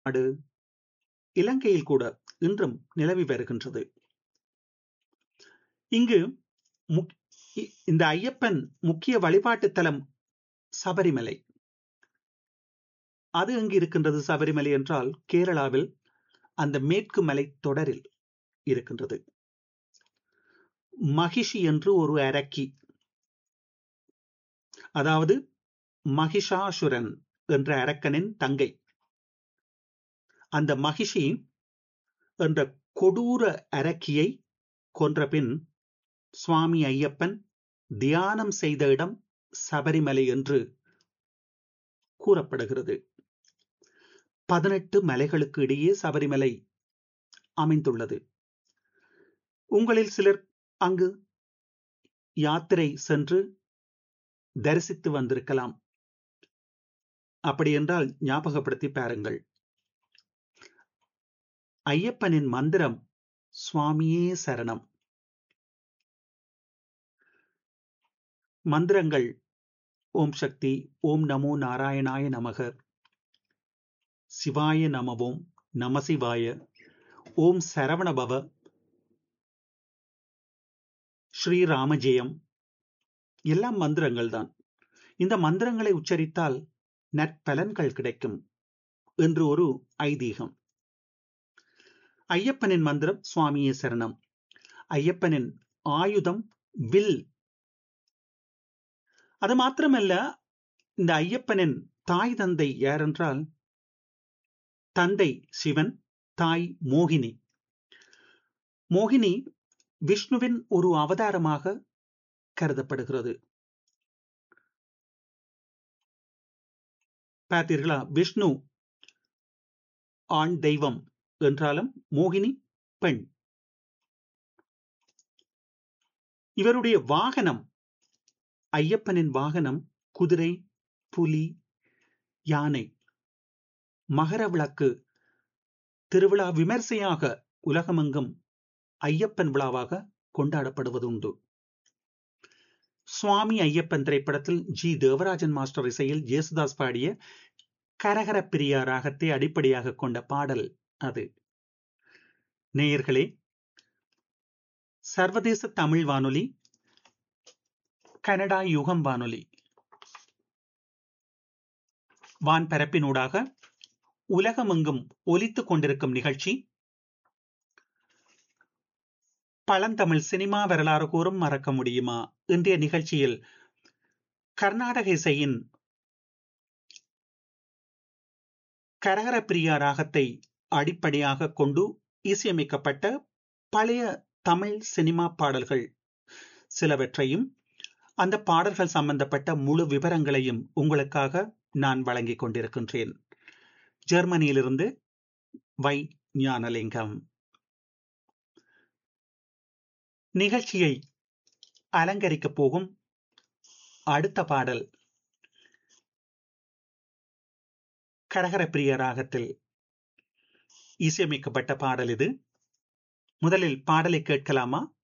நாடு இலங்கையில் கூட இன்றும் நிலவி வருகின்றது இங்கு இந்த ஐயப்பன் முக்கிய வழிபாட்டு தலம் சபரிமலை அது எங்கு இருக்கின்றது சபரிமலை என்றால் கேரளாவில் அந்த மேற்கு மலை தொடரில் இருக்கின்றது மகிஷி என்று ஒரு அரக்கி அதாவது மகிஷாசுரன் என்ற அரக்கனின் தங்கை அந்த மகிஷி என்ற கொடூர அரக்கியை கொன்ற பின் சுவாமி ஐயப்பன் தியானம் செய்த இடம் சபரிமலை என்று கூறப்படுகிறது பதினெட்டு மலைகளுக்கு இடையே சபரிமலை அமைந்துள்ளது உங்களில் சிலர் அங்கு யாத்திரை சென்று தரிசித்து வந்திருக்கலாம் அப்படி என்றால் ஞாபகப்படுத்தி பாருங்கள் ஐயப்பனின் மந்திரம் சுவாமியே சரணம் மந்திரங்கள் ஓம் சக்தி ஓம் நமோ நாராயணாய நமக சிவாய நமவோம் நமசிவாய ஓம் சரவணபவ ஸ்ரீராமஜெயம் எல்லாம் மந்திரங்கள் தான் இந்த மந்திரங்களை உச்சரித்தால் நற்பலன்கள் கிடைக்கும் என்று ஒரு ஐதீகம் ஐயப்பனின் மந்திரம் சுவாமியே சரணம் ஐயப்பனின் ஆயுதம் வில் அது மாத்திரமல்ல இந்த ஐயப்பனின் தாய் தந்தை யாரென்றால் தந்தை சிவன் தாய் மோகினி மோகினி விஷ்ணுவின் ஒரு அவதாரமாக கருதப்படுகிறது பார்த்தீர்களா விஷ்ணு ஆண் தெய்வம் என்றாலும் மோகினி பெண் இவருடைய வாகனம் ஐயப்பனின் வாகனம் குதிரை புலி யானை மகர விளக்கு திருவிழா விமர்சையாக உலகமெங்கும் ஐயப்பன் விழாவாக கொண்டாடப்படுவதுண்டு சுவாமி ஐயப்பன் திரைப்படத்தில் ஜி தேவராஜன் மாஸ்டர் இசையில் ஜேசுதாஸ் பாடிய கரகர பிரியா ராகத்தை அடிப்படையாக கொண்ட பாடல் அது நேயர்களே சர்வதேச தமிழ் வானொலி கனடா யுகம் வானொலி வான்பரப்பினூடாக உலகமெங்கும் ஒலித்துக் கொண்டிருக்கும் நிகழ்ச்சி பழந்தமிழ் சினிமா வரலாறு கூறும் மறக்க முடியுமா இன்றைய நிகழ்ச்சியில் கர்நாடக இசையின் கரகர பிரியா ராகத்தை அடிப்படையாக கொண்டு இசையமைக்கப்பட்ட பழைய தமிழ் சினிமா பாடல்கள் சிலவற்றையும் அந்த பாடல்கள் சம்பந்தப்பட்ட முழு விவரங்களையும் உங்களுக்காக நான் வழங்கிக் கொண்டிருக்கின்றேன் ஜெர்மனியிலிருந்து வை ஞானலிங்கம் நிகழ்ச்சியை அலங்கரிக்க போகும் அடுத்த பாடல் கரகர பிரிய ராகத்தில் இசையமைக்கப்பட்ட பாடல் இது முதலில் பாடலை கேட்கலாமா